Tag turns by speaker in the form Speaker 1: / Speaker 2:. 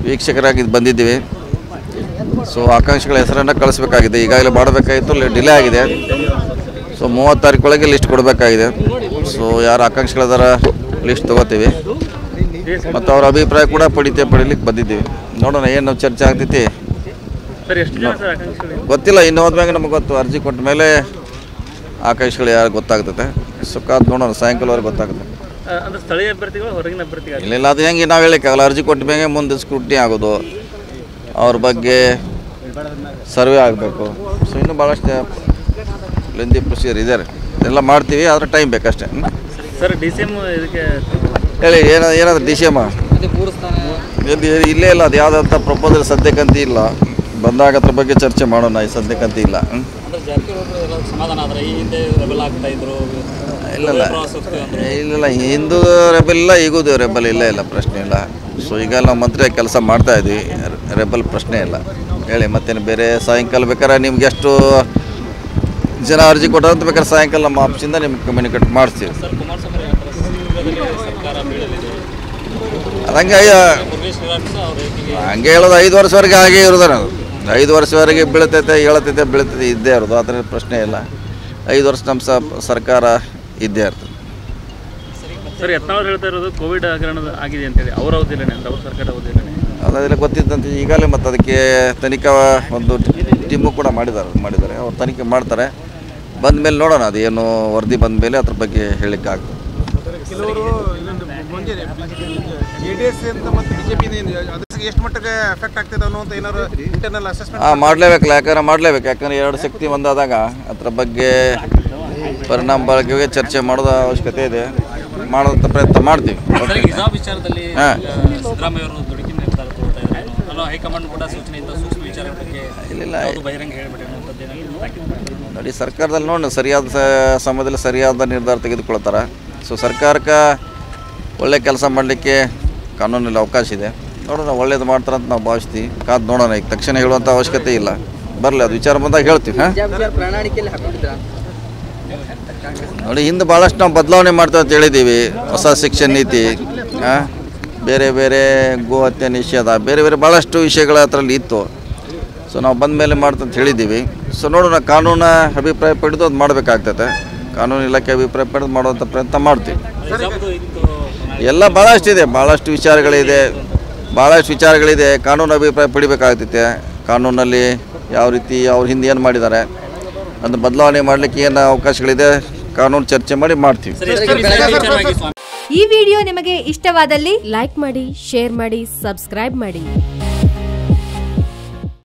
Speaker 1: ವೀಕ್ಷಕರಾಗಿ ಬಂದಿದ್ದೀವಿ ಸೊ ಆಕಾಂಕ್ಷಿಗಳ ಹೆಸರನ್ನು ಕಳಿಸ್ಬೇಕಾಗಿದೆ ಈಗಾಗಲೇ ಮಾಡಬೇಕಾಗಿತ್ತು ಡಿಲೇ ಆಗಿದೆ ಸೊ ಮೂವತ್ತು ತಾರೀಕೊಳಗೆ ಲಿಸ್ಟ್ ಕೊಡಬೇಕಾಗಿದೆ ಸೊ ಯಾರು ಆಕಾಂಕ್ಷಿಗಳದಾರ ಲಿಸ್ಟ್ ತೊಗೋತೀವಿ ಮತ್ತು ಅವ್ರ ಅಭಿಪ್ರಾಯ ಕೂಡ ಪಡಿತೆ ಪಡಿಲಿಕ್ಕೆ ಬಂದಿದ್ದೀವಿ ನೋಡೋಣ ಏನು ಚರ್ಚೆ ಆಗ್ತೈತಿ
Speaker 2: ಸರ್ ಎಷ್ಟು ಜನ ಸರ್ ಆಕಾಂಕ್ಷಿಗಳು
Speaker 1: ಗೊತ್ತಿಲ್ಲ ಇನ್ನು ಹೋದ್ಮ್ಯಾಗ ನಮಗೆ ಗೊತ್ತು ಅರ್ಜಿ ಕೊಟ್ಟ ಮೇಲೆ ಆಕಾಂಕ್ಷಿಗಳು ಯಾರು ಗೊತ್ತಾಗ್ತದೆ ಸೊ ಕಾದ್ ನೋಡೋಣ ಸಾಯಂಕಾಲವರೆಗೆ ಗೊತ್ತಾಗುತ್ತೆ
Speaker 2: ಆ, ಅಂದ್ರೆ ಸ್ಥಳೀಯ ಅಭ್ಯರ್ಥಿಗಳು ಹೊರಗಿನ ಅಭ್ಯರ್ಥಿಗಳು
Speaker 1: ಇಲ್ಲ ಇಲ್ಲ ಅದು ಹೆಂಗೆ ನಾವು ಹೇಳಿಕ್ಕಾಗಲ್ಲ ಅರ್ಜಿ ಕೊಟ್ಟ ಮೇಲೆ ಮುಂದೆ ಸ್ಕ್ರೂಟ್ನಿ ಆಗೋದು ಅವ್ರ ಬಗ್ಗೆ ಸರ್ವೆ ಆಗಬೇಕು ಸೊ ಇನ್ನೂ ಭಾಳಷ್ಟು ಲೆಂದಿ ಪ್ರೊಸೀಜರ್ ಇದೆ ಎಲ್ಲ ಮಾಡ್ತೀವಿ ಆದರೆ ಟೈಮ್ ಬೇಕಷ್ಟೇ ಹ್ಮ್?
Speaker 2: ಸರ್ ಡಿ ಸಿ ಎಮ್ ಇದಕ್ಕೆ
Speaker 1: ಹೇಳಿ ಏನ ಏನಾದ್ರು ಡಿ ಸಿ ಎಮ್ಮ ಎಲ್ಲಿ ಇಲ್ಲೇ ಇಲ್ಲ ಅದು ಯಾವುದಂತ ಪ್ರಪೋಸಲ್ ಸದ್ಯಕ್ಕಂತ ಇಲ್ಲ ಬಂದಾಗ ಅದ್ರ ಬಗ್ಗೆ ಚರ್ಚೆ ಮಾಡೋಣ ಈ ಸದ್ಯಕ್ಕಂತ ಇಲ್ಲ ಹ್ಮ್?
Speaker 3: ಅಂದ್ರೆ ಜಾರಕಿಹೊಳಿ ಎಲ್ಲ ಸಮಾಧಾನ ಆದ್ರೆ ಈ ಹಿಂದೆ ರೆಬಲ್ ಆಗ್ತಾ ಇದ್ರು
Speaker 1: ಇಲ್ಲ ಇಲ್ಲ ಇಲ್ಲ ಇಲ್ಲ ಹಿಂದೂ ರೆಬಲ್ ಇಲ್ಲ ಈಗೂ ರೆಬಲ್ ಇಲ್ಲ ಇಲ್ಲ ಪ್ರಶ್ನೆ ಇಲ್ಲ ಸೊ ಈಗ ನಾವು ಮಂತ್ರಿ ಕೆಲಸ ಮಾಡ್ತಾ ಇದ್ವಿ ರೆಬಲ್ ಪ್ರಶ್ನೆ ಇಲ್ಲ ಹೇಳಿ ಮತ್ತೇನು ಬೇರೆ ಸಾಯಂಕಾಲ ಬೇಕಾದ್ರೆ ನಿಮ್ಗೆ ಎಷ್ಟು ಜನ ಅರ್ಜಿ ಕೊಟ್ಟಂತ ಬೇಕಾದ್ರೆ ಸಾಯಂಕಾಲ ನಮ್ಮ ಆಫೀಸಿಂದ ನಿಮ್ಗೆ ಕಮ್ಯುನಿಕೇಟ್ ಮಾಡ್ತೀವಿ
Speaker 3: ಸರ್ ಕುಮಾರಸ್ವಾಮಿ ಹೇಳ್ತಾರೆ ಶೀಘ್ರದಲ್ಲೇ ಸರ್ಕಾರ ಬೀಳಲಿದೆ
Speaker 1: ಅದಂಗೆ ಅಯ್ಯ,
Speaker 3: ಮುರುಗೇಶ್ ನಿರಾಕ್ಷ ಅವ್ರ ರೇಟಿಗೆ
Speaker 1: ಹಂಗೆ ಹೇಳೋದು ಐದು ವರ್ಷವರೆಗೆ ಹಾಗೆ ಇರೋದು ನಾವು ಐದು ವರ್ಷವರೆಗೆ ಬೀಳ್ತೈತೆ ಹೇಳತೈತೆ ಬೀಳ್ತೈತೆ ಇದ್ದೇ ಇರೋದು ಆ ಥರ ಪ್ರಶ್ನೆ ಇಲ್ಲ ಐದು ವರ್ಷ ನಮ್ಮ ಸ ಸರ್ಕಾರ ಇದ್ದೇ ಇರ್ತದೆ
Speaker 2: ಸರ್ ಯತ್ನಾಳ್ ಹೇಳ್ತಾ ಇರೋದು ಕೋವಿಡ್ ಹಗರಣ ಆಗಿದೆ ಅಂತೇಳಿ ಅವ್ರ ಅವಧಿಯಲ್ಲೇ ಅಂದ್ರೆ ಅವ್ರ ಸರ್ಕಾರ ಅವಧಿಯಲ್ಲೇ
Speaker 1: ಅದೆಲ್ಲ ಗೊತ್ತಿದ್ದಂತೆ ಈಗಾಗಲೇ ಮತ್ತು ಅದಕ್ಕೆ ತನಿಖಾ ಒಂದು ಟೀಮು ಕೂಡ ಮಾಡಿದ್ದಾರೆ ಮಾಡಿದ್ದಾರೆ ಅವ್ರು ತನಿಖೆ ಮಾಡ್ತಾರೆ ಬಂದ ಮೇಲೆ ನೋಡೋಣ ಅದು ಏನು ವರದಿ ಬಂದ ಮೇಲೆ ಅದ್ರ ಬಗ್ಗೆ ಹೇಳಿಕ್ಕೆ ಆಗ್ತದೆ
Speaker 4: ಕೆಲವರು ಇನ್ನೊಂದು ಮುಂಚೆ ಜೆ ಡಿ ಎಸ್ ಅಂತ ಮತ್ತು ಬಿಜೆಪಿ ಅದಕ್ಕೆ ಎಷ್ಟು ಮಟ್ಟಿಗೆ ಎಫೆಕ್ಟ್ ಆಗ್ತದೆ ಅನ್ನೋಂಥ ಏನಾರು ಇಂಟರ್ನಲ್ ಅಸೆಸ್ಮೆಂಟ್
Speaker 1: ಹಾಂ ಮಾಡಲೇಬೇಕಲ್ಲ ಯಾಕಂದ್ರೆ ಮಾಡಲೇಬೇಕು ಯಾಕಂದ್ರೆ ಎರಡು ಶಕ್ತಿ ಒಂದಾದಾಗ ಅದ್ರ ಬಗ್ಗೆ ಪರಿಣಾಮ ಬಳಕೆಗೆ ಚರ್ಚೆ ಮಾಡೋದು ಅವಶ್ಯಕತೆ ಇದೆ ಮಾಡೋಂಥ ಪ್ರಯತ್ನ ಮಾಡ್ತೀವಿ
Speaker 3: ಸರ್ ಹಿಜಾಬ್ ವಿಚಾರದಲ್ಲಿ
Speaker 1: ಹಾ.
Speaker 3: ಸಿದ್ದರಾಮಯ್ಯ ಅವರು ದುಡುಕಿ ನಿರ್ಧಾರ ತಗೊಳ್ತಾ ಇದ್ದಾರೆ ಅಲ್ಲ ಹೈಕಮಾಂಡ್ ಕೂಡ ಸೂಚನೆಯಿಂದ ಸೂಕ್ಷ್ಮ ವಿಚಾರ ಬಗ್ಗೆ
Speaker 1: ಇಲ್ಲ
Speaker 3: ಯಾವುದು ಬಹಿರಂಗ ಹೇಳ್ಬೇಡಿ ಅನ್ನುವಂಥದ್ದು ಏನಾದ್ರು ತಾಕೀತು
Speaker 1: ನೋಡಿ ಸರ್ಕಾರದಲ್ಲಿ ನೋಡಿ ಸರಿಯಾದ ಸ- ಸಮಯದಲ್ಲಿ ಸರಿಯಾದ ನಿರ್ಧಾರ ತೆಗೆದುಕೊಳ್ತಾರೆ ಸೊ ಸರ್ಕಾರಕ್ಕೆ ಒಳ್ಳೆ ಕೆಲಸ ಮಾಡಲಿಕ್ಕೆ ಕಾನೂನಲ್ಲಿ ಅವಕಾಶ ಇದೆ ನೋಡೋಣ ಒಳ್ಳೇದು ಮಾಡ್ತಾರೆ ಅಂತ ನಾವು ಭಾವಿಸ್ತೀವಿ ಕಾದು ನೋಡೋಣ ಈಗ ತಕ್ಷಣ ಹೇಳುವಂಥ ಅವಶ್ಯಕತೆ ಇಲ್ಲ ಬರಲಿ ಅದು ವಿಚಾರ ಬಂದಾಗ ಹೇಳ್ತೀವಿ ಹಾಂ
Speaker 5: ಪ್ರಣಾಳಿಕೆಯಲ್ಲಿ ಹಾಕೊಂಡಿದ್ರ
Speaker 1: ನೋಡಿ ಹಿಂದೆ ಭಾಳಷ್ಟು ನಾವು ಬದಲಾವಣೆ ಮಾಡ್ತೇವೆ ಅಂತ ಹೇಳಿದ್ದೀವಿ ಹೊಸ ಶಿಕ್ಷಣ ನೀತಿ ಆ, ಬೇರೆ ಬೇರೆ ಗೋ ಹತ್ಯೆ ನಿಷೇಧ ಬೇರೆ ಬೇರೆ ಭಾಳಷ್ಟು ವಿಷಯಗಳ ಅದರಲ್ಲಿ ಇತ್ತು ಸೊ ನಾವು ಬಂದ ಮೇಲೆ ಮಾಡ್ತಂತ ಹೇಳಿದ್ದೀವಿ ಸೊ ನೋಡೋಣ ಕಾನೂನು ಅಭಿಪ್ರಾಯ ಪಡೆದು ಅದು ಮಾಡಬೇಕಾಗ್ತದೆ ಕಾನೂನು ಇಲಾಖೆ ಅಭಿಪ್ರಾಯ ಪಡೆದು ಮಾಡುವಂಥ ಪ್ರಯತ್ನ ಮಾಡ್ತೀವಿ
Speaker 3: ಹಿಜಾಬ್ದು ಇತ್ತು
Speaker 1: ಎಲ್ಲ ಭಾಳಷ್ಟು ಇದೆ ಭಾಳಷ್ಟು ವಿಚಾರಗಳಿದೆ ಭಾಳಷ್ಟು ವಿಚಾರಗಳಿದೆ ಕಾನೂನು ಅಭಿಪ್ರಾಯ ಪಡಿಬೇಕಾಗ್ತೈತೆ ಕಾನೂನಲ್ಲಿ ಯಾವ ರೀತಿ ಅವ್ರ ಹಿಂದೆ ಏನು ಮಾಡಿದ್ದಾರೆ ಅದು ಬದಲಾವಣೆ ಮಾಡಲಿಕ್ಕೆ ಏನು ಅವಕಾಶಗಳಿದೆ ಕಾನೂನು ಚರ್ಚೆ ಮಾಡಿ ಮಾಡ್ತೀವಿ
Speaker 3: ಸರ್ ಎಷ್ಟು ವಿಚಾರವಾಗಿ ಸ್ವಾಮಿ
Speaker 6: ಈ ವಿಡಿಯೋ ನಿಮಗೆ ಇಷ್ಟವಾದಲ್ಲಿ
Speaker 7: ಲೈಕ್ ಮಾಡಿ ಶೇರ್ ಮಾಡಿ ಸಬ್ಸ್ಕ್ರೈಬ್ ಮಾಡಿ